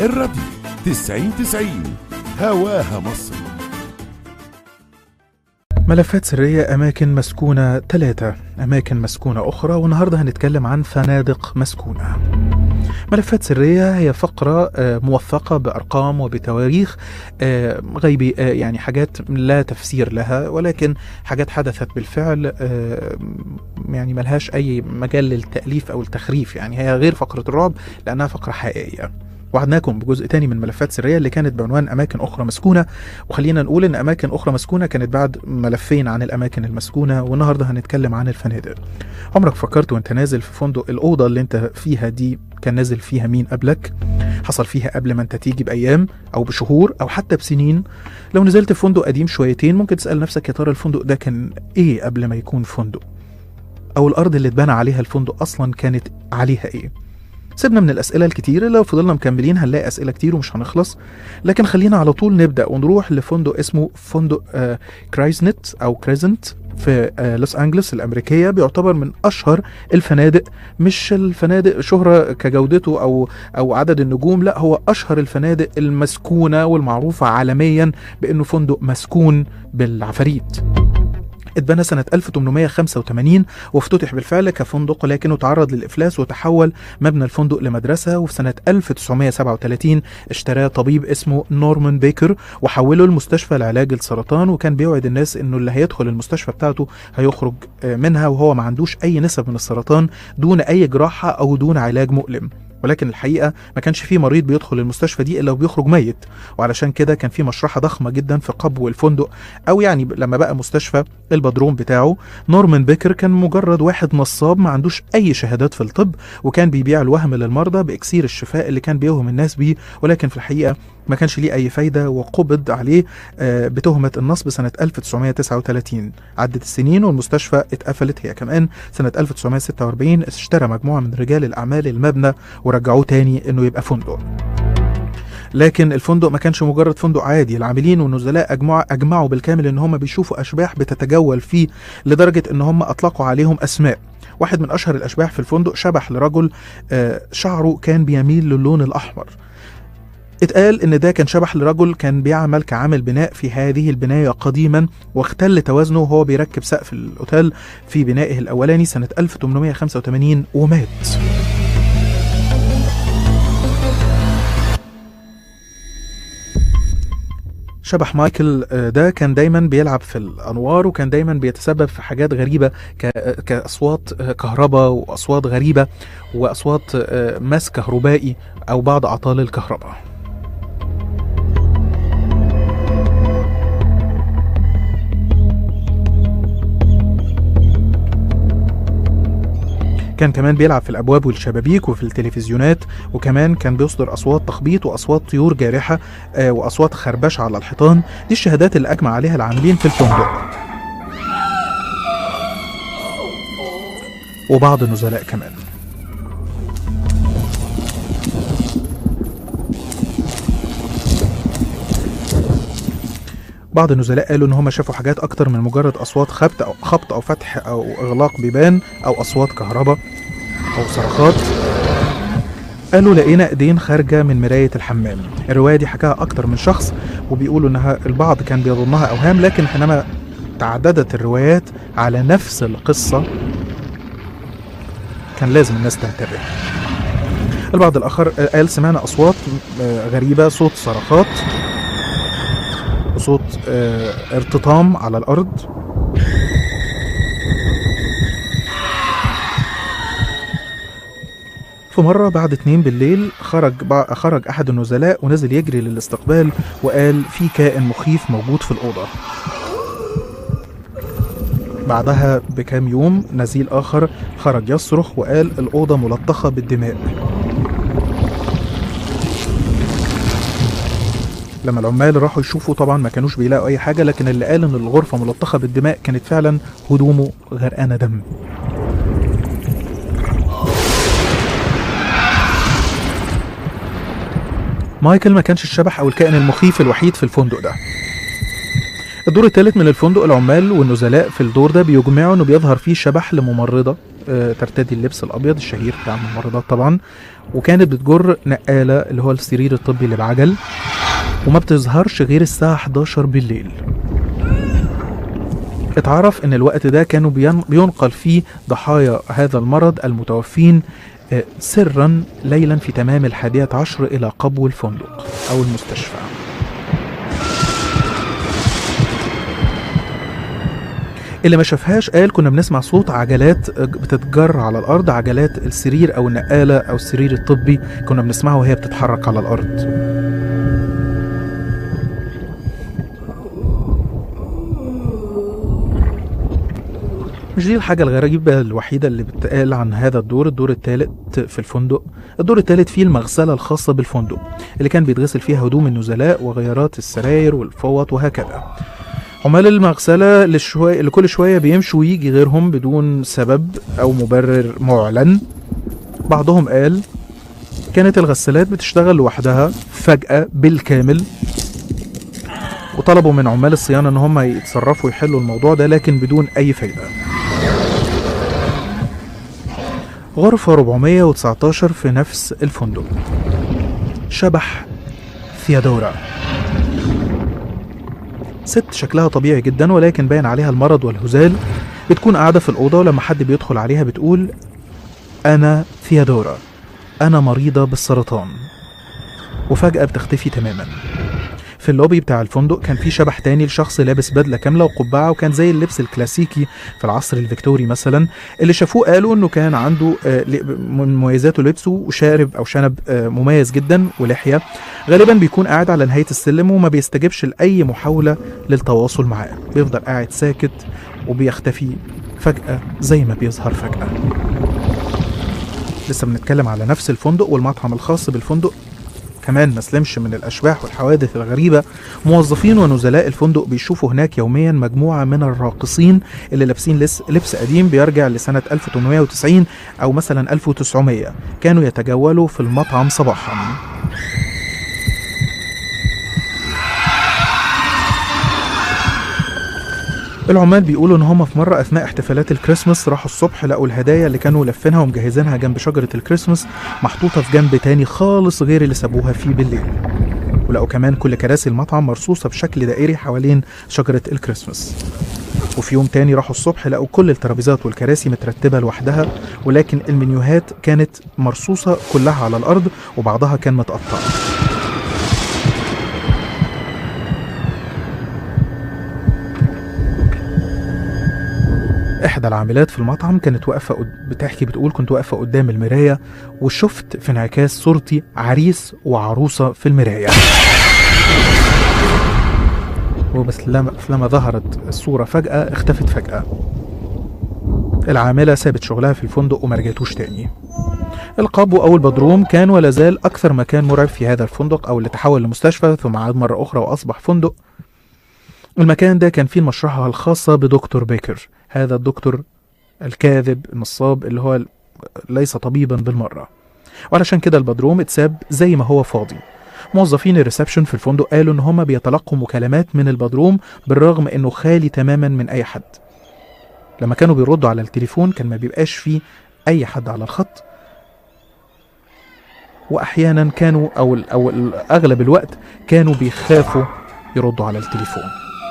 الراديو 90 90 هواها مصر ملفات سرية أماكن مسكونة ثلاثة أماكن مسكونة أخرى والنهاردة هنتكلم عن فنادق مسكونة ملفات سرية هي فقرة آه، موثقة بأرقام وبتواريخ آه، غيبي آه، يعني حاجات لا تفسير لها ولكن حاجات حدثت بالفعل آه، يعني ملهاش أي مجال للتأليف أو التخريف يعني هي غير فقرة الرعب لأنها فقرة حقيقية وعدناكم بجزء تاني من ملفات سرية اللي كانت بعنوان أماكن أخرى مسكونة وخلينا نقول إن أماكن أخرى مسكونة كانت بعد ملفين عن الأماكن المسكونة والنهاردة هنتكلم عن الفنادق عمرك فكرت وانت نازل في فندق الأوضة اللي انت فيها دي كان نازل فيها مين قبلك حصل فيها قبل ما انت تيجي بأيام أو بشهور أو حتى بسنين لو نزلت في فندق قديم شويتين ممكن تسأل نفسك يا ترى الفندق ده كان إيه قبل ما يكون فندق أو الأرض اللي اتبنى عليها الفندق أصلا كانت عليها إيه سيبنا من الأسئلة الكتير لو فضلنا مكملين هنلاقي أسئلة كتير ومش هنخلص لكن خلينا على طول نبدأ ونروح لفندق اسمه فندق آه كرايزنت أو كريزنت في آه لوس أنجلوس الأمريكية بيعتبر من أشهر الفنادق مش الفنادق شهرة كجودته أو أو عدد النجوم لا هو أشهر الفنادق المسكونة والمعروفة عالميا بأنه فندق مسكون بالعفاريت اتبنى سنة 1885 وافتتح بالفعل كفندق لكنه تعرض للإفلاس وتحول مبنى الفندق لمدرسة وفي سنة 1937 اشتراه طبيب اسمه نورمان بيكر وحوله لمستشفى لعلاج السرطان وكان بيوعد الناس انه اللي هيدخل المستشفى بتاعته هيخرج آه، منها وهو ما عندوش اي نسب من السرطان دون اي جراحة او دون علاج مؤلم ولكن الحقيقه ما كانش في مريض بيدخل المستشفى دي الا وبيخرج ميت وعلشان كده كان في مشرحه ضخمه جدا في قبو الفندق او يعني لما بقى مستشفى البدروم بتاعه نورمان بيكر كان مجرد واحد نصاب ما عندوش اي شهادات في الطب وكان بيبيع الوهم للمرضى باكسير الشفاء اللي كان بيوهم الناس بيه ولكن في الحقيقه ما كانش ليه اي فايده وقبض عليه آه، بتهمه النصب سنه 1939 عدت السنين والمستشفى اتقفلت هي كمان سنه 1946 اشترى مجموعه من رجال الاعمال المبنى ورجعوه تاني انه يبقى فندق لكن الفندق ما كانش مجرد فندق عادي العاملين والنزلاء أجمعوا, أجمعوا بالكامل إن هم بيشوفوا أشباح بتتجول فيه لدرجة إن هم أطلقوا عليهم أسماء واحد من أشهر الأشباح في الفندق شبح لرجل آه، شعره كان بيميل للون الأحمر اتقال ان ده كان شبح لرجل كان بيعمل كعامل بناء في هذه البنايه قديما واختل توازنه وهو بيركب سقف الاوتيل في بنائه الاولاني سنه 1885 ومات شبح مايكل آه، ده كان دايما بيلعب في الانوار وكان دايما بيتسبب في حاجات غريبه ك- كاصوات آه، كهرباء واصوات غريبه واصوات آه، مس كهربائي او بعض اعطال الكهرباء كان كمان بيلعب في الابواب والشبابيك وفي التلفزيونات وكمان كان بيصدر اصوات تخبيط واصوات طيور جارحه آه، واصوات خربشه على الحيطان دي الشهادات اللي اجمع عليها العاملين في الفندق وبعض النزلاء كمان بعض النزلاء قالوا ان هم شافوا حاجات اكتر من مجرد اصوات خبط او خبط او فتح او اغلاق بيبان او اصوات كهرباء او صرخات قالوا لقينا ايدين خارجه من مرايه الحمام الروايه دي حكاها اكتر من شخص وبيقولوا انها البعض كان بيظنها اوهام لكن حينما تعددت الروايات على نفس القصه كان لازم الناس تنتبه البعض الاخر قال سمعنا اصوات آه، غريبه صوت صرخات وصوت آه، ارتطام على الارض في مرة بعد اتنين بالليل خرج بع- خرج أحد النزلاء ونزل يجري للاستقبال وقال في كائن مخيف موجود في الأوضة بعدها بكام يوم نزيل آخر خرج يصرخ وقال الأوضة ملطخة بالدماء لما العمال راحوا يشوفوا طبعا ما كانوش بيلاقوا أي حاجة لكن اللي قال إن الغرفة ملطخة بالدماء كانت فعلا هدومه غرقانة دم مايكل ما كانش الشبح او الكائن المخيف الوحيد في الفندق ده الدور الثالث من الفندق العمال والنزلاء في الدور ده بيجمعوا انه بيظهر فيه شبح لممرضة آه، ترتدي اللبس الابيض الشهير بتاع الممرضات طبعا وكانت بتجر نقاله اللي هو السرير الطبي اللي بعجل وما بتظهرش غير الساعه 11 بالليل اتعرف ان الوقت ده كانوا بين- بينقل فيه ضحايا هذا المرض المتوفين آه، سرا ليلا في تمام الحادية عشر إلى قبو الفندق أو المستشفى اللي ما شافهاش قال كنا بنسمع صوت عجلات بتتجر على الأرض عجلات السرير أو النقالة أو السرير الطبي كنا بنسمعه وهي بتتحرك على الأرض مش دي الحاجة الغريبة الوحيدة اللي بتقال عن هذا الدور الدور الثالث في الفندق الدور الثالث فيه المغسلة الخاصة بالفندق اللي كان بيتغسل فيها هدوم النزلاء وغيارات السراير والفوط وهكذا عمال المغسلة لشوي... اللي كل شوية بيمشوا ويجي غيرهم بدون سبب أو مبرر معلن بعضهم قال كانت الغسالات بتشتغل لوحدها فجأة بالكامل وطلبوا من عمال الصيانة إن هم يتصرفوا يحلوا الموضوع ده لكن بدون أي فايدة غرفة 419 في نفس الفندق شبح ثيادورا ست شكلها طبيعي جدا ولكن باين عليها المرض والهزال بتكون قاعدة في الأوضة ولما حد بيدخل عليها بتقول أنا ثيادورا أنا مريضة بالسرطان وفجأة بتختفي تماما في اللوبي بتاع الفندق كان في شبح تاني لشخص لابس بدله كامله وقبعه وكان زي اللبس الكلاسيكي في العصر الفيكتوري مثلا اللي شافوه قالوا انه كان عنده آه، ل- من مميزاته لبسه وشارب او شنب آه، مميز جدا ولحيه غالبا بيكون قاعد على نهايه السلم وما بيستجيبش لاي محاوله للتواصل معاه بيفضل قاعد ساكت وبيختفي فجاه زي ما بيظهر فجاه لسه بنتكلم على نفس الفندق والمطعم الخاص بالفندق كمان ما سلمش من الأشباح والحوادث الغريبة موظفين ونزلاء الفندق بيشوفوا هناك يوميا مجموعة من الراقصين اللي لابسين لس- لبس قديم بيرجع لسنة 1890 أو مثلا 1900 كانوا يتجولوا في المطعم صباحا العمال بيقولوا ان هم في مره اثناء احتفالات الكريسماس راحوا الصبح لقوا الهدايا اللي كانوا لافينها ومجهزينها جنب شجره الكريسماس محطوطه في جنب تاني خالص غير اللي سابوها فيه بالليل ولقوا كمان كل كراسي المطعم مرصوصه بشكل دائري حوالين شجره الكريسماس وفي يوم تاني راحوا الصبح لقوا كل الترابيزات والكراسي مترتبه لوحدها ولكن المنيوهات كانت مرصوصه كلها على الارض وبعضها كان متقطع إحدى العاملات في المطعم كانت واقفة قد- بتحكي بتقول كنت واقفة قدام المراية وشفت في انعكاس صورتي عريس وعروسة في المراية وبس لما لما ظهرت الصورة فجأة اختفت فجأة العاملة سابت شغلها في الفندق وما رجعتوش تاني القابو أو البدروم كان ولا زال أكثر مكان مرعب في هذا الفندق أو اللي تحول لمستشفى ثم عاد مرة أخرى وأصبح فندق المكان ده كان فيه المشرحة الخاصة بدكتور بيكر هذا الدكتور الكاذب النصاب اللي هو ليس طبيبا بالمرة وعلشان كده البدروم اتساب زي ما هو فاضي موظفين الريسبشن في الفندق قالوا ان هما بيتلقوا مكالمات من البدروم بالرغم انه خالي تماما من اي حد لما كانوا بيردوا على التليفون كان ما بيبقاش فيه اي حد على الخط واحيانا كانوا او ال- او ال- اغلب الوقت كانوا بيخافوا يردوا على التليفون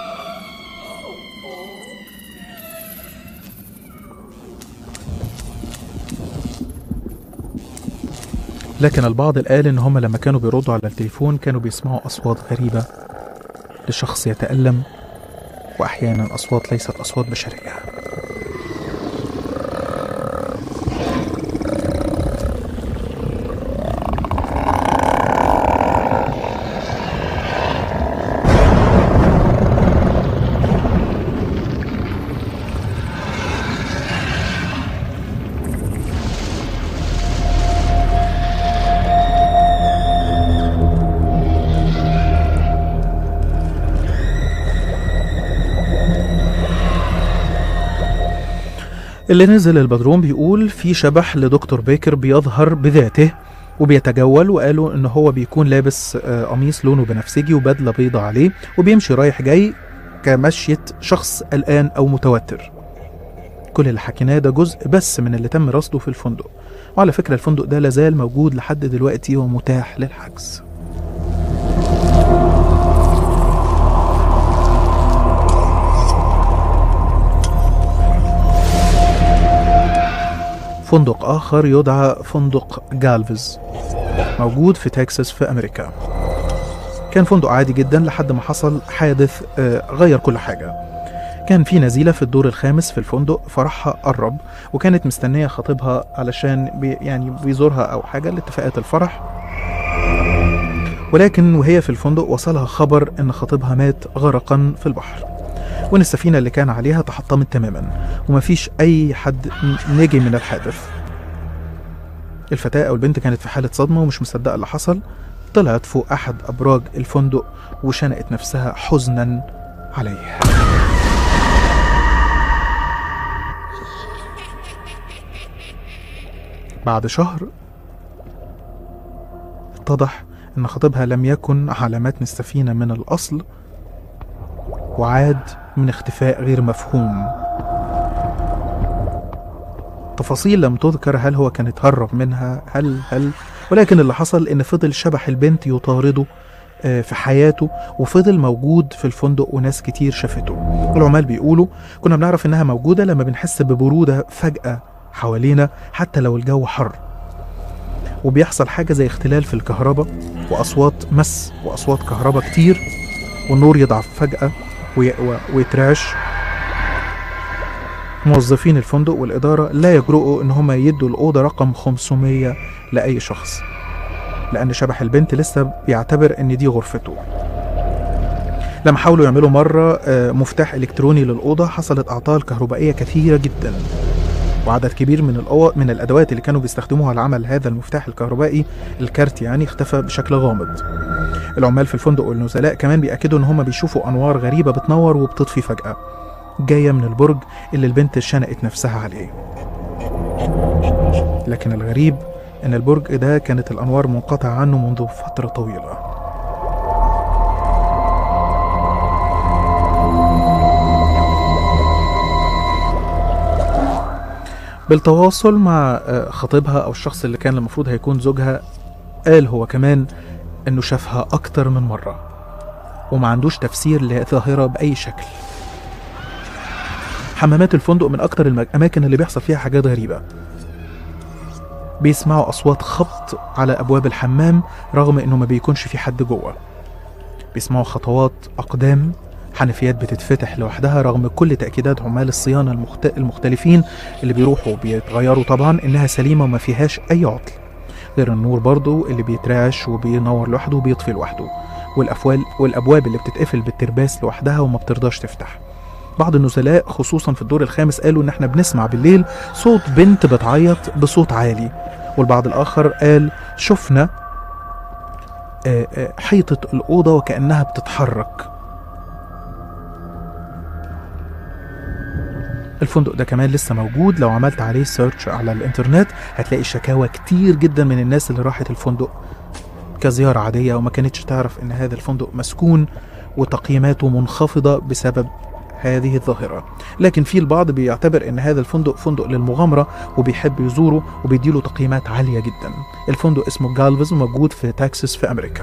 لكن البعض قال ان هم لما كانوا بيردوا على التليفون كانوا بيسمعوا اصوات غريبه لشخص يتالم واحيانا اصوات ليست اصوات بشريه اللي نزل البدروم بيقول في شبح لدكتور بيكر بيظهر بذاته وبيتجول وقالوا ان هو بيكون لابس آه، قميص لونه بنفسجي وبدله بيضة عليه وبيمشي رايح جاي كمشية شخص قلقان او متوتر كل اللي حكيناه ده جزء بس من اللي تم رصده في الفندق وعلى فكرة الفندق ده لازال موجود لحد دلوقتي ومتاح للحجز فندق آخر يدعى فندق جالفز موجود في تكساس في أمريكا كان فندق عادي جدا لحد ما حصل حادث آه، غير كل حاجة كان في نزيلة في الدور الخامس في الفندق فرحها قرب وكانت مستنية خطيبها علشان بي يعني بيزورها أو حاجة لاتفاقات الفرح ولكن وهي في الفندق وصلها خبر إن خطيبها مات غرقا في البحر وإن السفينة اللي كان عليها تحطمت تماما ومفيش أي حد ن- نجي من الحادث الفتاة أو البنت كانت في حالة صدمة ومش مصدقة اللي حصل طلعت فوق أحد أبراج الفندق وشنقت نفسها حزنا عليه بعد شهر اتضح ان خطيبها لم يكن على متن السفينة من الأصل وعاد من اختفاء غير مفهوم تفاصيل لم تذكر هل هو كان اتهرب منها هل هل ولكن اللي حصل ان فضل شبح البنت يطارده آه، في حياته وفضل موجود في الفندق وناس كتير شافته العمال بيقولوا كنا بنعرف انها موجودة لما بنحس ببرودة فجأة حوالينا حتى لو الجو حر وبيحصل حاجة زي اختلال في الكهرباء وأصوات مس وأصوات كهرباء كتير والنور يضعف فجأة وي- و- ويترعش موظفين الفندق والإدارة لا يجرؤوا إن هم يدوا الأوضة رقم 500 لأي شخص لأن شبح البنت لسه بيعتبر إن دي غرفته لما حاولوا يعملوا مرة آه، مفتاح إلكتروني للأوضة حصلت أعطال كهربائية كثيرة جدا وعدد كبير من الأو... من الأدوات اللي كانوا بيستخدموها لعمل هذا المفتاح الكهربائي الكارت يعني اختفى بشكل غامض العمال في الفندق والنزلاء كمان بيأكدوا إن هم بيشوفوا أنوار غريبة بتنور وبتطفي فجأة جاية من البرج اللي البنت شنقت نفسها عليه لكن الغريب إن البرج ده كانت الأنوار منقطعة عنه منذ فترة طويلة بالتواصل مع آه، خطيبها أو الشخص اللي كان المفروض هيكون زوجها قال هو كمان إنه شافها أكتر من مرة وما عندوش تفسير لظاهرة بأي شكل حمامات الفندق من أكتر الأماكن اللي بيحصل فيها حاجات غريبة بيسمعوا أصوات خبط على أبواب الحمام رغم إنه ما بيكونش في حد جوه بيسمعوا خطوات أقدام حنفيات بتتفتح لوحدها رغم كل تأكيدات عمال الصيانة المخت... المختلفين اللي بيروحوا بيتغيروا طبعا إنها سليمة وما فيهاش أي عطل غير النور برضو اللي بيترعش وبينور لوحده وبيطفي لوحده والأفوال والأبواب اللي بتتقفل بالترباس لوحدها وما بترضاش تفتح بعض النزلاء خصوصا في الدور الخامس قالوا ان احنا بنسمع بالليل صوت بنت بتعيط بصوت عالي والبعض الاخر قال شفنا آه، آه، حيطة الأوضة وكأنها بتتحرك الفندق ده كمان لسه موجود لو عملت عليه سيرش على الانترنت هتلاقي شكاوى كتير جدا من الناس اللي راحت الفندق كزيارة عادية وما كانتش تعرف ان هذا الفندق مسكون وتقييماته منخفضة بسبب هذه الظاهرة لكن في البعض بيعتبر ان هذا الفندق فندق للمغامرة وبيحب يزوره وبيديله تقييمات عالية جدا الفندق اسمه جالفز موجود في تكساس في امريكا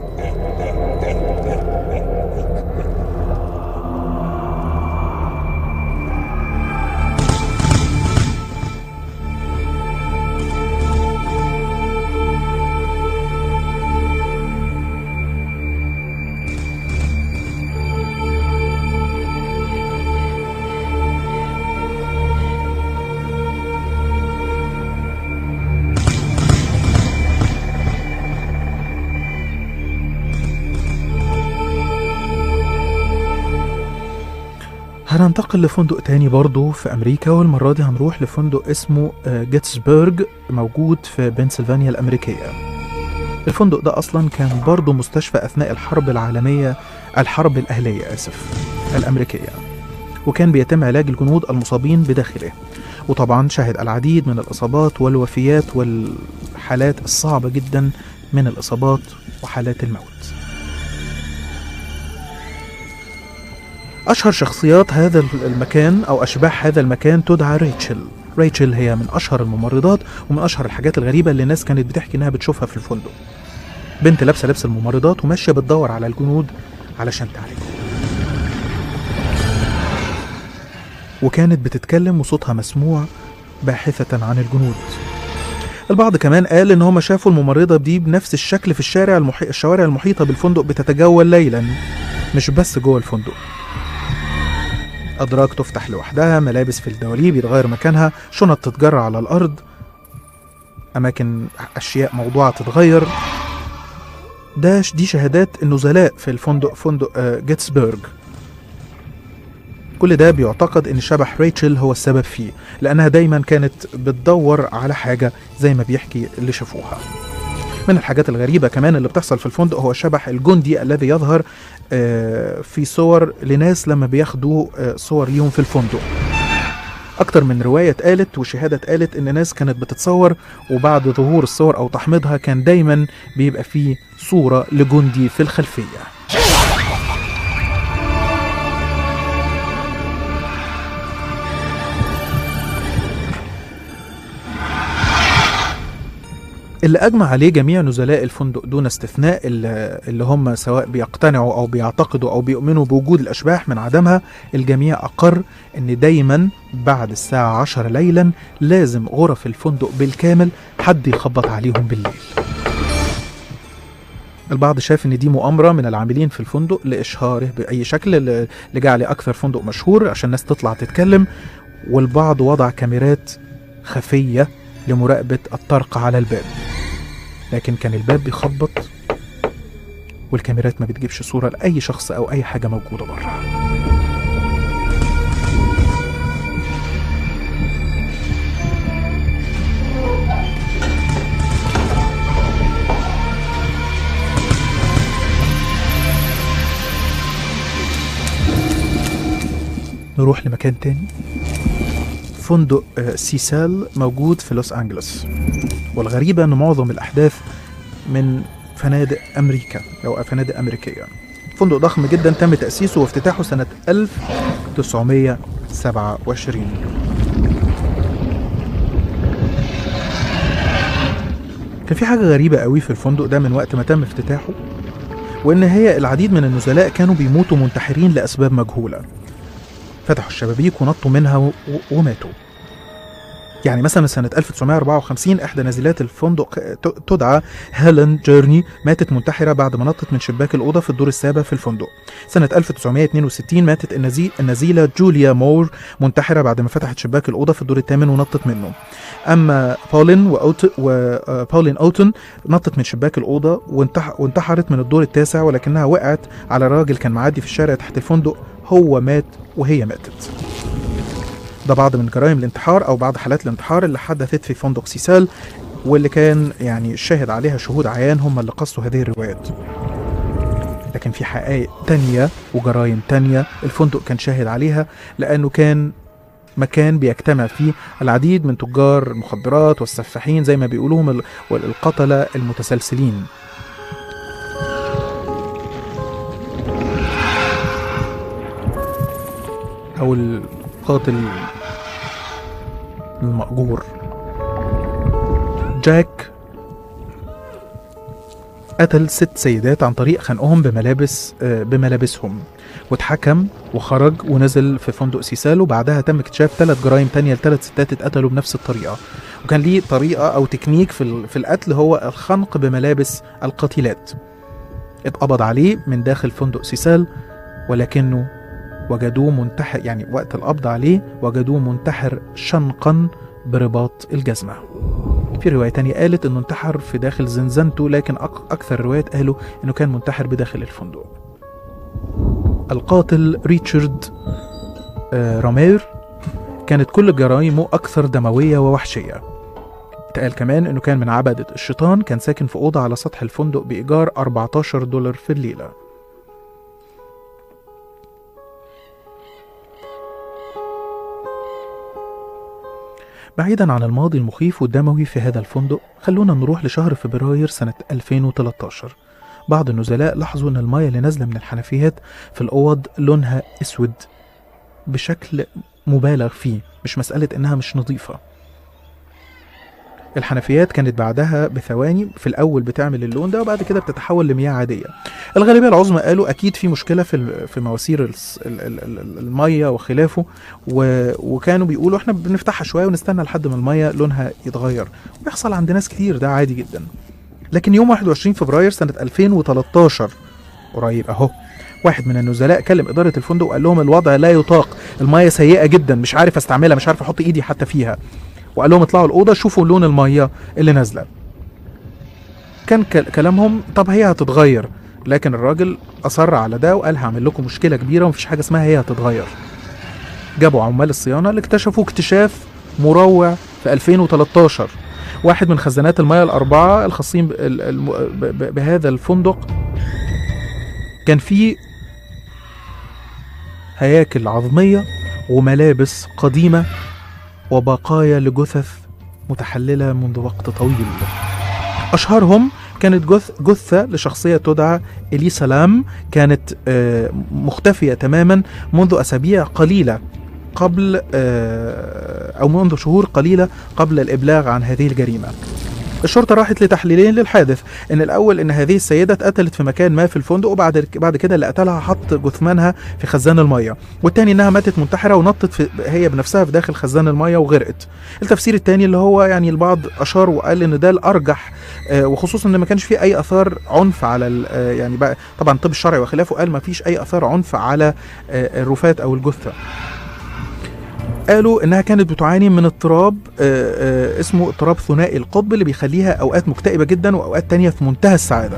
هننتقل لفندق تاني برضه في أمريكا والمرة دي هنروح لفندق اسمه آه، جيتسبرج موجود في بنسلفانيا الأمريكية الفندق ده أصلا كان برضه مستشفى أثناء الحرب العالمية الحرب الأهلية آسف الأمريكية وكان بيتم علاج الجنود المصابين بداخله وطبعا شهد العديد من الإصابات والوفيات والحالات الصعبة جدا من الإصابات وحالات الموت أشهر شخصيات هذا المكان أو أشباح هذا المكان تدعى ريتشل ريتشل هي من أشهر الممرضات ومن أشهر الحاجات الغريبة اللي الناس كانت بتحكي إنها بتشوفها في الفندق بنت لابسة لبس الممرضات وماشية بتدور على الجنود علشان تعالجهم وكانت بتتكلم وصوتها مسموع باحثة عن الجنود البعض كمان قال ان هم شافوا الممرضة دي بنفس الشكل في الشارع المحي... الشوارع المحيطة بالفندق بتتجول ليلا مش بس جوه الفندق أدراج تفتح لوحدها ملابس في الدواليب يتغير مكانها شنط تتجرى على الأرض أماكن أشياء موضوعة تتغير ده دي شهادات النزلاء في الفندق فندق آه، جيتسبرج كل ده بيعتقد ان شبح ريتشل هو السبب فيه لانها دايما كانت بتدور على حاجه زي ما بيحكي اللي شافوها من الحاجات الغريبه كمان اللي بتحصل في الفندق هو شبح الجندي الذي يظهر آه، في صور لناس لما بياخدوا آه، صور ليهم في الفندق أكتر من رواية اتقالت وشهادة اتقالت إن ناس كانت بتتصور وبعد ظهور الصور أو تحميضها كان دايما بيبقى فيه صورة لجندي في الخلفية اللي أجمع عليه جميع نزلاء الفندق دون استثناء اللي اللي هم سواء بيقتنعوا أو بيعتقدوا أو بيؤمنوا بوجود الأشباح من عدمها الجميع أقر إن دايما بعد الساعة عشر ليلا لازم غرف الفندق بالكامل حد يخبط عليهم بالليل البعض شاف ان دي مؤامره من العاملين في الفندق لاشهاره باي شكل ل- لجعل اكثر فندق مشهور عشان الناس تطلع تتكلم والبعض وضع كاميرات خفيه لمراقبه الطرق على الباب لكن كان الباب بيخبط والكاميرات ما بتجيبش صوره لاي شخص او اي حاجه موجوده بره نروح لمكان تاني فندق آه، سيسال موجود في لوس أنجلوس والغريبة أن معظم الأحداث من فنادق أمريكا أو فنادق أمريكية فندق ضخم جدا تم تأسيسه وافتتاحه سنة 1927 كان في حاجة غريبة قوي في الفندق ده من وقت ما تم افتتاحه وإن هي العديد من النزلاء كانوا بيموتوا منتحرين لأسباب مجهولة فتحوا الشبابيك ونطوا منها و- و- وماتوا يعني مثلا سنة 1954 إحدى نازلات الفندق ت- تدعى هيلين جيرني ماتت منتحرة بعد ما نطت من شباك الأوضة في الدور السابع في الفندق سنة 1962 ماتت النزي... النزيلة جوليا مور منتحرة بعد ما فتحت شباك الأوضة في الدور الثامن ونطت منه أما بولين وأوت... وبولين أوتن نطت من شباك الأوضة وانتح... وانتحرت من الدور التاسع ولكنها وقعت على راجل كان معدي في الشارع تحت الفندق هو مات وهي ماتت ده بعض من جرائم الانتحار او بعض حالات الانتحار اللي حدثت في فندق سيسال واللي كان يعني شاهد عليها شهود عيان هم اللي قصوا هذه الروايات لكن في حقائق تانية وجرائم تانية الفندق كان شاهد عليها لأنه كان مكان بيجتمع فيه العديد من تجار المخدرات والسفاحين زي ما بيقولوهم ال- والقتلة المتسلسلين أو القاتل المأجور جاك قتل ست سيدات عن طريق خنقهم بملابس آه، بملابسهم واتحكم وخرج ونزل في فندق سيسال وبعدها تم اكتشاف ثلاث جرائم تانية لثلاث ستات اتقتلوا بنفس الطريقة وكان ليه طريقة أو تكنيك في ال- في القتل هو الخنق بملابس القتيلات اتقبض عليه من داخل فندق سيسال ولكنه وجدوه منتحر يعني وقت القبض عليه وجدوه منتحر شنقا برباط الجزمة في رواية تانية قالت انه انتحر في داخل زنزانته لكن أك- اكثر الروايات قالوا انه كان منتحر بداخل الفندق القاتل ريتشارد آه، رامير كانت كل جرائمه اكثر دموية ووحشية اتقال كمان انه كان من عبدة الشيطان كان ساكن في اوضة على سطح الفندق بايجار 14 دولار في الليلة بعيدا عن الماضي المخيف والدموي في هذا الفندق خلونا نروح لشهر فبراير سنة 2013 بعض النزلاء لاحظوا ان المياه اللي نازله من الحنفيات في الاوض لونها اسود بشكل مبالغ فيه مش مساله انها مش نظيفه الحنفيات كانت بعدها بثواني في الاول بتعمل اللون ده وبعد كده بتتحول لمياه عاديه الغالبيه العظمى قالوا اكيد في مشكله في ال- في مواسير الس- ال- ال- ال- الميه وخلافه و- وكانوا بيقولوا احنا بنفتحها شويه ونستنى لحد ما الميه لونها يتغير وبيحصل عند ناس كتير ده عادي جدا لكن يوم 21 فبراير سنه 2013 قريب اهو واحد من النزلاء كلم اداره الفندق وقال لهم الوضع لا يطاق الميه سيئه جدا مش عارف استعملها مش عارف احط ايدي حتى فيها وقال لهم اطلعوا الاوضه شوفوا لون الميه اللي نازله كان كل- كلامهم طب هي هتتغير لكن الراجل اصر على ده وقال هعمل لكم مشكله كبيره ومفيش حاجه اسمها هي هتتغير جابوا عمال الصيانه اللي اكتشفوا اكتشاف مروع في 2013 واحد من خزانات المياه الاربعه الخاصين ب- ال- الم- ب- ب- بهذا الفندق كان فيه هياكل عظميه وملابس قديمه وبقايا لجثث متحلله منذ وقت طويل اشهرهم كانت جث جثه لشخصيه تدعى اليسا لام كانت آه، مختفيه تماما منذ اسابيع قليله قبل آه، او منذ شهور قليله قبل الابلاغ عن هذه الجريمه الشرطة راحت لتحليلين للحادث إن الأول إن هذه السيدة اتقتلت في مكان ما في الفندق وبعد بعد كده اللي قتلها حط جثمانها في خزان المية والتاني إنها ماتت منتحرة ونطت في هي بنفسها في داخل خزان المية وغرقت التفسير التاني اللي هو يعني البعض أشار وقال إن ده الأرجح آه، وخصوصا إن ما كانش فيه أي آثار عنف على ال- آه، يعني بقى طبعا الطب الشرعي وخلافه قال ما فيش أي آثار عنف على آه، الرفات أو الجثة قالوا انها كانت بتعاني من اضطراب آه، آه، اسمه اضطراب ثنائي القطب اللي بيخليها اوقات مكتئبه جدا واوقات تانية في منتهى السعاده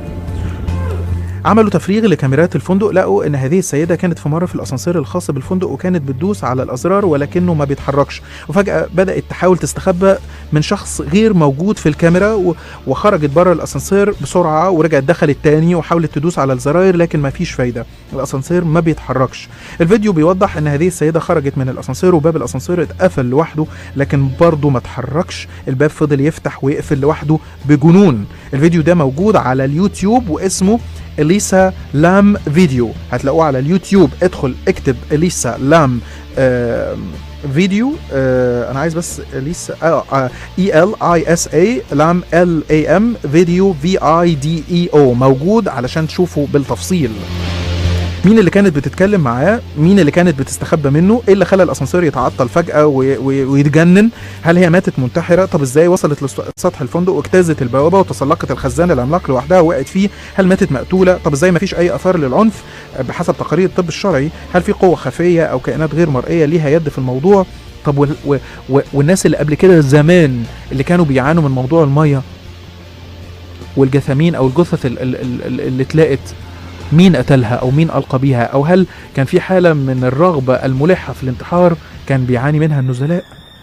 عملوا تفريغ لكاميرات الفندق لقوا ان هذه السيده كانت في مره في الاسانسير الخاص بالفندق وكانت بتدوس على الازرار ولكنه ما بيتحركش وفجاه بدات تحاول تستخبى من شخص غير موجود في الكاميرا و- وخرجت بره الاسانسير بسرعه ورجعت دخلت تاني وحاولت تدوس على الزراير لكن ما فيش فايده الاسانسير ما بيتحركش الفيديو بيوضح ان هذه السيده خرجت من الاسانسير وباب الاسانسير اتقفل لوحده لكن برضه ما اتحركش الباب فضل يفتح ويقفل لوحده بجنون الفيديو ده موجود على اليوتيوب واسمه اليسا لام فيديو هتلاقوه على اليوتيوب ادخل اكتب اليسا لام آه فيديو آه انا عايز بس اليسا اي ال اي اس اي لام ال اي ام فيديو في اي دي اي او موجود علشان تشوفوا بالتفصيل مين اللي كانت بتتكلم معاه مين اللي كانت بتستخبى منه ايه اللي خلى الاسانسير يتعطل فجاه وي- وي- ويتجنن هل هي ماتت منتحره طب ازاي وصلت لسطح الفندق واجتازت البوابه وتسلقت الخزان العملاق لوحدها ووقعت فيه هل ماتت مقتوله طب ازاي ما فيش اي اثار للعنف بحسب تقارير الطب الشرعي هل في قوه خفيه او كائنات غير مرئيه ليها يد في الموضوع طب وال و و والناس اللي قبل كده زمان اللي كانوا بيعانوا من موضوع الميه والجثامين او الجثث ال- ال- ال- اللي اتلاقت مين قتلها او مين القى بيها او هل كان في حاله من الرغبه الملحه في الانتحار كان بيعاني منها النزلاء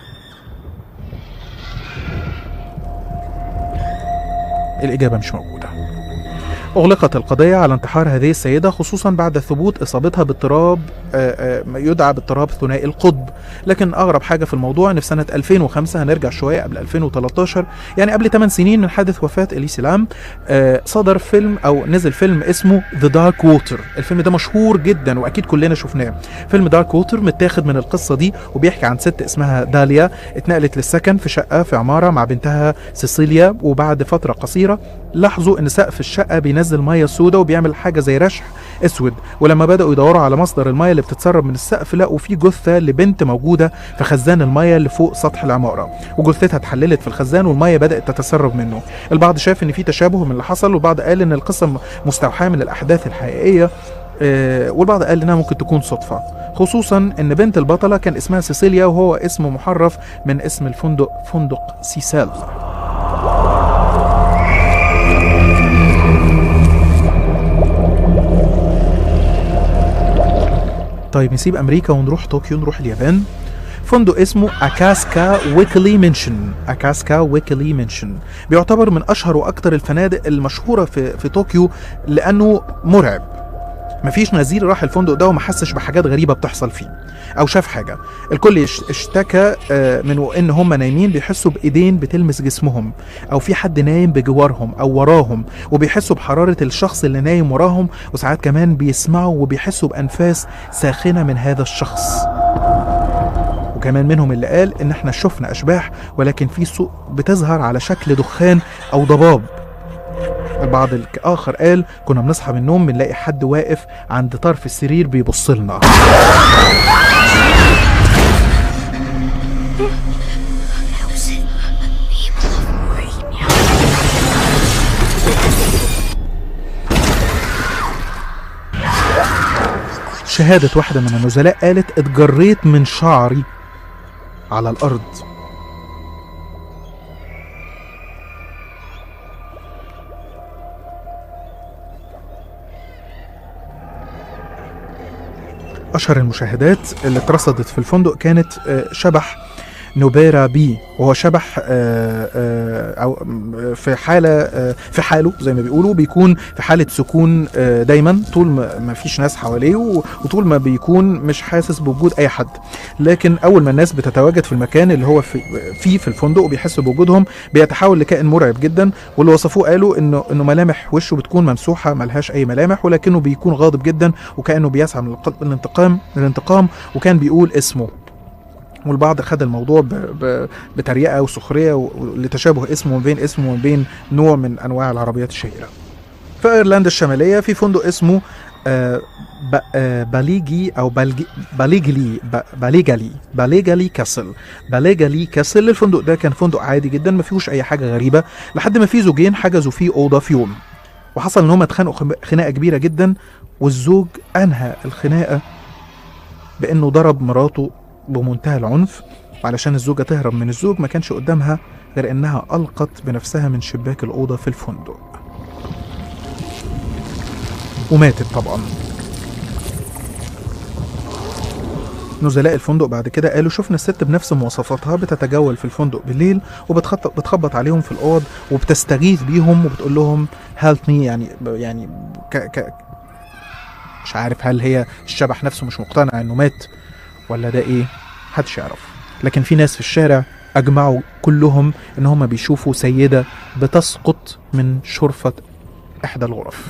الاجابه مش موجوده أغلقت القضية على انتحار هذه السيدة خصوصا بعد ثبوت إصابتها باضطراب آه، آه، ما يدعى باضطراب ثنائي القطب لكن أغرب حاجة في الموضوع إن في سنة 2005 هنرجع شوية قبل 2013 يعني قبل 8 سنين من حادث وفاة إليسي لام آه، صدر فيلم أو نزل فيلم اسمه ذا دارك ووتر الفيلم ده مشهور جدا وأكيد كلنا شفناه فيلم دارك ووتر متاخد من القصة دي وبيحكي عن ست اسمها داليا اتنقلت للسكن في شقة في عمارة مع بنتها سيسيليا وبعد فترة قصيرة لاحظوا ان سقف الشقه بينزل ميه سودة وبيعمل حاجه زي رشح اسود ولما بداوا يدوروا على مصدر الميه اللي بتتسرب من السقف لقوا في جثه لبنت موجوده في خزان الميه اللي فوق سطح العماره وجثتها اتحللت في الخزان والميه بدات تتسرب منه البعض شاف ان في تشابه من اللي حصل والبعض قال ان القصه م- مستوحاه من الاحداث الحقيقيه آه، والبعض قال انها ممكن تكون صدفه خصوصا ان بنت البطله كان اسمها سيسيليا وهو اسم محرف من اسم الفندق فندق سيسال طيب نسيب امريكا ونروح طوكيو نروح اليابان فندق اسمه اكاسكا ويكلي منشن اكاسكا ويكلي منشن بيعتبر من اشهر واكثر الفنادق المشهوره في في طوكيو لانه مرعب مفيش نزيل راح الفندق ده وما حسش بحاجات غريبه بتحصل فيه او شاف حاجه الكل يش- اشتكى آه، من ان هم نايمين بيحسوا بايدين بتلمس جسمهم او في حد نايم بجوارهم او وراهم وبيحسوا بحراره الشخص اللي نايم وراهم وساعات كمان بيسمعوا وبيحسوا بانفاس ساخنه من هذا الشخص وكمان منهم اللي قال ان احنا شفنا اشباح ولكن في سوء بتظهر على شكل دخان او ضباب البعض الآخر قال كنا بنصحى من النوم بنلاقي حد واقف عند طرف السرير بيبص لنا شهادة واحدة من النزلاء قالت اتجريت من شعري على الأرض أشهر المشاهدات اللي اترصدت في الفندق كانت آه، شبح نوبيرا بي وهو شبح آه، آه، أو م- في حالة آه، في حاله زي ما بيقولوا بيكون في حالة سكون آه، دايما طول ما ما فيش ناس حواليه و- وطول ما بيكون مش حاسس بوجود أي حد لكن أول ما الناس بتتواجد في المكان اللي هو في فيه في الفندق وبيحسوا بوجودهم بيتحول لكائن مرعب جدا واللي وصفوه قالوا انه انه ملامح وشه بتكون ممسوحه ملهاش اي ملامح ولكنه بيكون غاضب جدا وكانه بيسعى من الق- من الانتقام من الانتقام وكان بيقول اسمه والبعض خد الموضوع ب... ب... بتريقه وسخريه و- لتشابه اسمه وما بين اسمه وما بين نوع من انواع العربيات الشهيره. في ايرلندا الشماليه في فندق اسمه آه، ب... آه، باليجي او بالجي... باليجلي ب... باليجالي باليجالي كاسل باليجالي كاسل الفندق ده كان فندق عادي جدا ما فيهوش اي حاجه غريبه لحد ما في زوجين حجزوا فيه اوضه في يوم وحصل ان هم اتخانقوا خم- خناقه كبيره جدا والزوج انهى الخناقه بانه ضرب مراته بمنتهى العنف وعلشان الزوجه تهرب من الزوج ما كانش قدامها غير انها القت بنفسها من شباك الاوضه في الفندق وماتت طبعا نزلاء الفندق بعد كده قالوا شفنا الست بنفس مواصفاتها بتتجول في الفندق بالليل وبتخطط بتخبط عليهم في الاوض وبتستغيث بيهم وبتقول لهم هيلب مي يعني يعني ك ك مش عارف هل هي الشبح نفسه مش مقتنع انه مات ولا ده ايه محدش يعرف لكن في ناس في الشارع اجمعوا كلهم ان هم بيشوفوا سيده بتسقط من شرفه احدى الغرف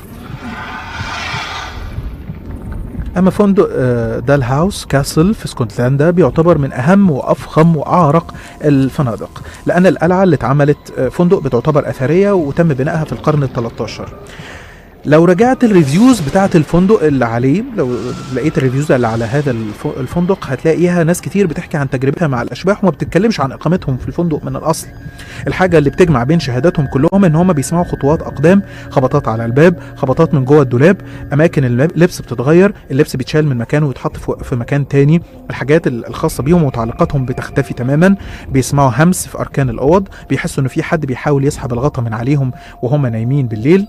اما فندق آه، دال هاوس كاسل في اسكتلندا بيعتبر من اهم وافخم واعرق الفنادق لان القلعه اللي اتعملت آه، فندق بتعتبر اثريه وتم بنائها في القرن ال 13 لو رجعت الريفيوز بتاعه الفندق اللي عليه لو لقيت الريفيوز اللي على هذا الف- الفندق هتلاقيها ناس كتير بتحكي عن تجربتها مع الاشباح وما بتتكلمش عن اقامتهم في الفندق من الاصل الحاجه اللي بتجمع بين شهاداتهم كلهم ان هم بيسمعوا خطوات اقدام خبطات على الباب خبطات من جوه الدولاب اماكن اللبس بتتغير اللبس بيتشال من مكانه ويتحط في في مكان تاني الحاجات ال- الخاصه بيهم ومتعلقاتهم بتختفي تماما بيسمعوا همس في اركان الاوض بيحسوا ان في حد بيحاول يسحب الغطا من عليهم وهم نايمين بالليل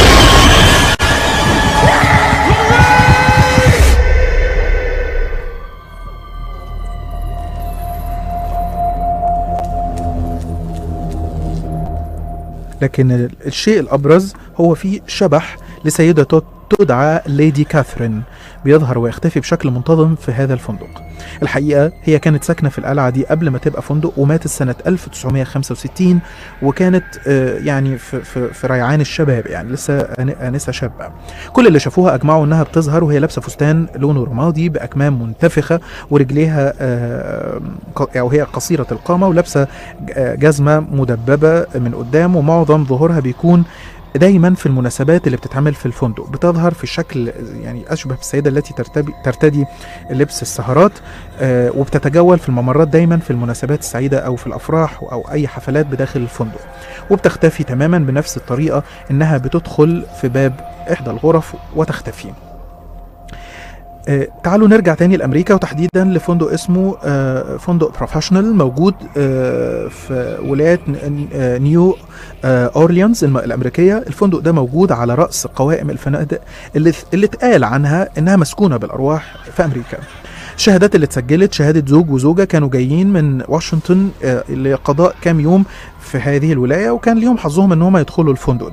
لكن ال- الشيء الأبرز هو في شبح لسيدة تد- تدعى ليدي كاثرين بيظهر ويختفي بشكل منتظم في هذا الفندق الحقيقة هي كانت ساكنة في القلعة دي قبل ما تبقى فندق وماتت سنة 1965 وكانت آه، يعني في, في, في ريعان الشباب يعني لسه آن- آنسة شابة كل اللي شافوها أجمعوا إنها بتظهر وهي لابسة فستان لونه رمادي بأكمام منتفخة ورجليها آه، ق- أو هي قصيرة القامة ولابسة ج- جزمة مدببة من قدام ومعظم ظهورها بيكون دايما في المناسبات اللي بتتعمل في الفندق بتظهر في شكل يعني اشبه بالسيده التي ترتبي ترتدي لبس السهرات آه، وبتتجول في الممرات دايما في المناسبات السعيده او في الافراح او اي حفلات بداخل الفندق وبتختفي تماما بنفس الطريقه انها بتدخل في باب احدى الغرف وتختفي آه، تعالوا نرجع تاني لامريكا وتحديدا لفندق اسمه آه، فندق بروفيشنال موجود آه، في ولايه ن- آه، نيو آه، اورليانز الم- الامريكيه الفندق ده موجود على راس قوائم الفنادق اللي اللي اتقال عنها انها مسكونه بالارواح في امريكا الشهادات اللي اتسجلت شهاده زوج وزوجه كانوا جايين من واشنطن آه، لقضاء كام يوم في هذه الولايه وكان ليهم حظهم ان هم يدخلوا الفندق ده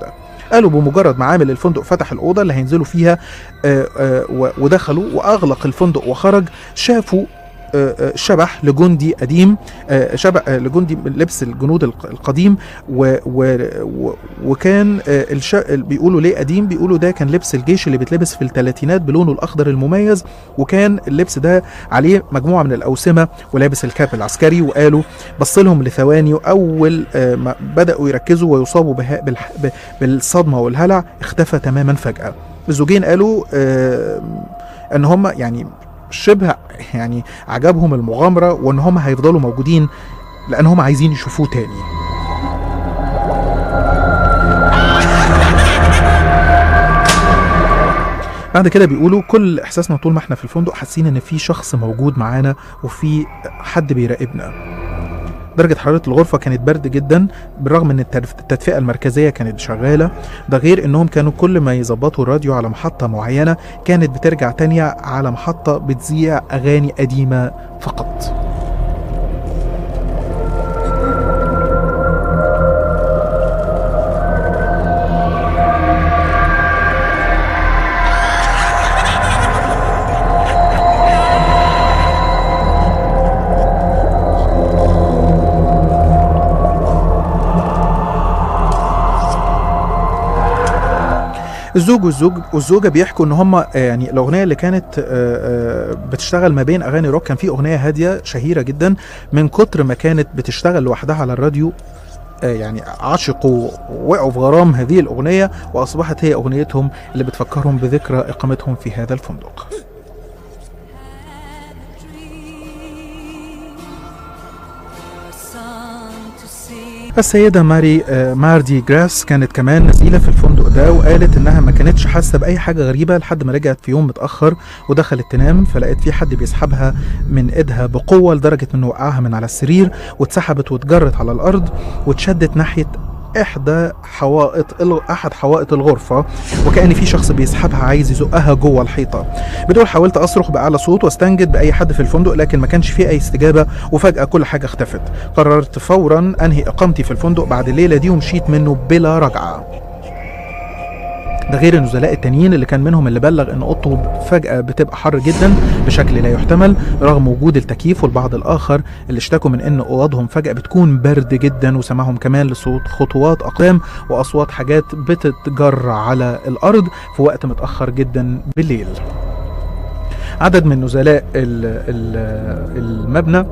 قالوا بمجرد ما عامل الفندق فتح الاوضه اللي هينزلوا فيها آه، آه، و- ودخلوا واغلق الفندق وخرج شافوا آه، آه، شبح لجندي قديم آه، شبح آه، لجندي من لبس الجنود الق- القديم و و و وكان آه، الش... بيقولوا ليه قديم بيقولوا ده كان لبس الجيش اللي بيتلبس في الثلاثينات بلونه الاخضر المميز وكان اللبس ده عليه مجموعه من الاوسمه ولابس الكاب العسكري وقالوا بص لهم لثواني واول آه، ما بداوا يركزوا ويصابوا بها بالح... ب- بالصدمه والهلع اختفى تماما فجاه الزوجين قالوا آه، ان هم يعني شبه يعني عجبهم المغامره وان هم هيفضلوا موجودين لان هم عايزين يشوفوه تاني بعد كده بيقولوا كل احساسنا طول ما احنا في الفندق حاسين ان في شخص موجود معانا وفي حد بيراقبنا درجة حرارة الغرفة كانت برد جدا بالرغم ان التدف- التدفئة المركزية كانت شغالة ده غير انهم كانوا كل ما يظبطوا الراديو على محطة معينة كانت بترجع تانية على محطة بتذيع اغاني قديمة فقط الزوج والزوج والزوجه بيحكوا ان هم يعني الاغنيه اللي كانت آه، آه، بتشتغل ما بين اغاني روك كان في اغنيه هاديه شهيره جدا من كتر ما كانت بتشتغل لوحدها على الراديو آه، يعني عشقوا وقعوا في غرام هذه الاغنيه واصبحت هي اغنيتهم اللي بتفكرهم بذكرى اقامتهم في هذا الفندق السيدة ماري آه، ماردي جراس كانت كمان نزيلة في الفندق ده وقالت إنها ما كانتش حاسة بأي حاجة غريبة لحد ما رجعت في يوم متأخر ودخلت تنام فلقيت في حد بيسحبها من إيدها بقوة لدرجة إنه وقعها من على السرير واتسحبت واتجرت على الأرض واتشدت ناحية إحدى حوائط ال- أحد حوائط الغرفة وكأن في شخص بيسحبها عايز يزقها جوه الحيطة بتقول حاولت أصرخ بأعلى صوت واستنجد بأي حد في الفندق لكن ما كانش فيه أي استجابة وفجأة كل حاجة اختفت قررت فورا انهي اقامتي في الفندق بعد الليله دي ومشيت منه بلا رجعه ده غير النزلاء التانيين اللي كان منهم اللي بلغ ان اوضته فجاه بتبقى حر جدا بشكل لا يحتمل رغم وجود التكييف والبعض الاخر اللي اشتكوا من ان اوضهم فجاه بتكون برد جدا وسمعهم كمان لصوت خطوات اقدام واصوات حاجات بتتجر على الارض في وقت متاخر جدا بالليل عدد من نزلاء ال- ال- المبنى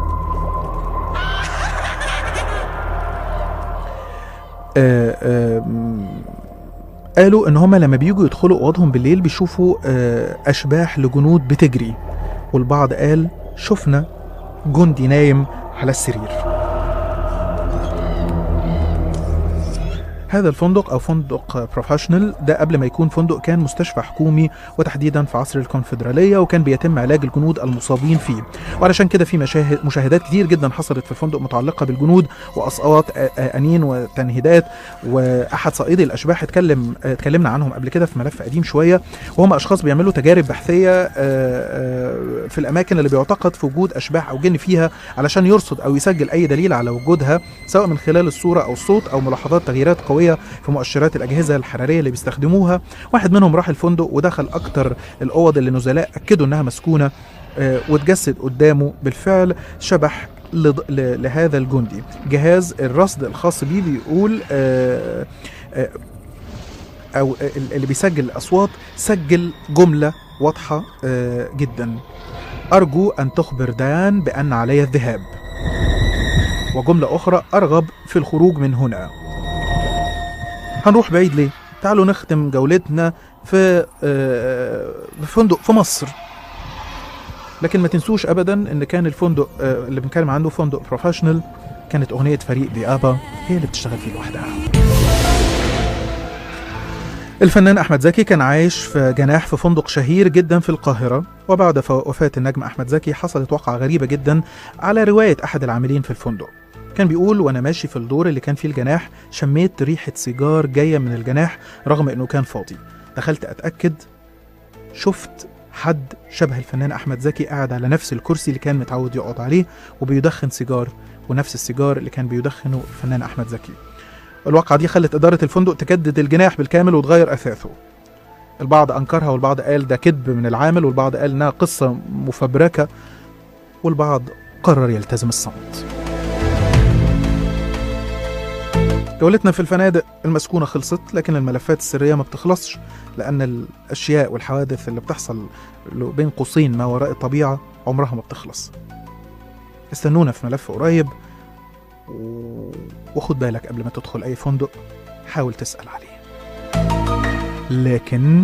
آه، آه، م- قالوا ان هم لما بيجوا يدخلوا اوضهم بالليل بيشوفوا آه، اشباح لجنود بتجري والبعض قال شفنا جندي نايم على السرير هذا الفندق او فندق بروفيشنال ده قبل ما يكون فندق كان مستشفى حكومي وتحديدا في عصر الكونفدراليه وكان بيتم علاج الجنود المصابين فيه وعلشان كده في مشاهد مشاهدات كتير جدا حصلت في الفندق متعلقه بالجنود واصوات آ- آ- انين وتنهيدات واحد صائدي الاشباح اتكلم اتكلمنا عنهم قبل كده في ملف قديم شويه وهم اشخاص بيعملوا تجارب بحثيه آ- آ، في الاماكن اللي بيعتقد في وجود اشباح او جن فيها علشان يرصد او يسجل اي دليل على وجودها سواء من خلال الصوره او الصوت او ملاحظات تغييرات قويه في مؤشرات الاجهزه الحراريه اللي بيستخدموها واحد منهم راح الفندق ودخل اكتر الاوض اللي نزلاء اكدوا انها مسكونه آه، واتجسد قدامه بالفعل شبح لض- ل- لهذا الجندي جهاز الرصد الخاص بيه بيقول آه، آه، او ال- اللي بيسجل الاصوات سجل جمله واضحه آه، جدا ارجو ان تخبر ديان بان علي الذهاب وجمله اخرى ارغب في الخروج من هنا هنروح بعيد ليه تعالوا نختم جولتنا في آه، في فندق في مصر لكن ما تنسوش ابدا ان كان الفندق آه، اللي بنتكلم عنه فندق بروفيشنال كانت اغنيه فريق ديابا هي اللي بتشتغل فيه لوحدها الفنان احمد زكي كان عايش في جناح في فندق شهير جدا في القاهره وبعد ف- وفاه النجم احمد زكي حصلت وقعه غريبه جدا على روايه احد العاملين في الفندق كان بيقول وانا ماشي في الدور اللي كان فيه الجناح شميت ريحه سيجار جايه من الجناح رغم انه كان فاضي دخلت اتاكد شفت حد شبه الفنان احمد زكي قاعد على نفس الكرسي اللي كان متعود يقعد عليه وبيدخن سيجار ونفس السيجار اللي كان بيدخنه الفنان احمد زكي الواقعة دي خلت إدارة الفندق تجدد الجناح بالكامل وتغير أثاثه البعض أنكرها والبعض قال ده كذب من العامل والبعض قال إنها قصة مفبركة والبعض قرر يلتزم الصمت جولتنا في الفنادق المسكونة خلصت لكن الملفات السرية ما بتخلصش لأن الأشياء والحوادث اللي بتحصل بين قوسين ما وراء الطبيعة عمرها ما بتخلص استنونا في ملف قريب و... وخد بالك قبل ما تدخل أي فندق حاول تسأل عليه لكن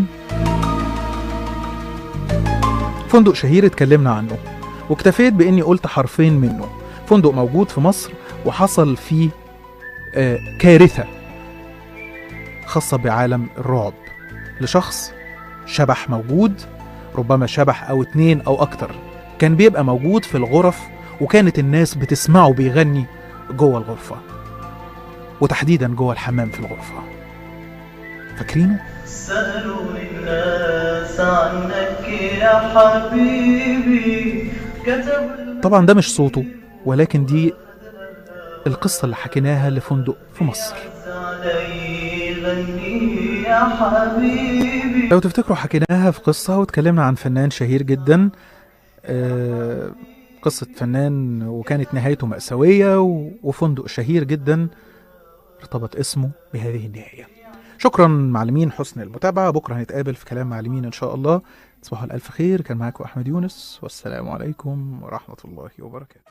فندق شهير اتكلمنا عنه واكتفيت بإني قلت حرفين منه فندق موجود في مصر وحصل فيه آه كارثة خاصة بعالم الرعب لشخص شبح موجود ربما شبح أو اتنين أو أكتر كان بيبقى موجود في الغرف وكانت الناس بتسمعه بيغني جوه الغرفة وتحديدا جوه الحمام في الغرفة فاكرينه؟ سألوا الناس عنك يا حبيبي كتب طبعا ده مش صوته ولكن دي القصة اللي حكيناها لفندق في مصر علي غني يا حبيبي لو تفتكروا حكيناها في قصة واتكلمنا عن فنان شهير جدا آه، قصة فنان وكانت نهايته مأساوية و- وفندق شهير جدا ارتبط اسمه بهذه النهاية شكرا معلمين حسن المتابعة بكرة هنتقابل في كلام معلمين إن شاء الله تصبحوا على ألف خير كان معاكم أحمد يونس والسلام عليكم ورحمة الله وبركاته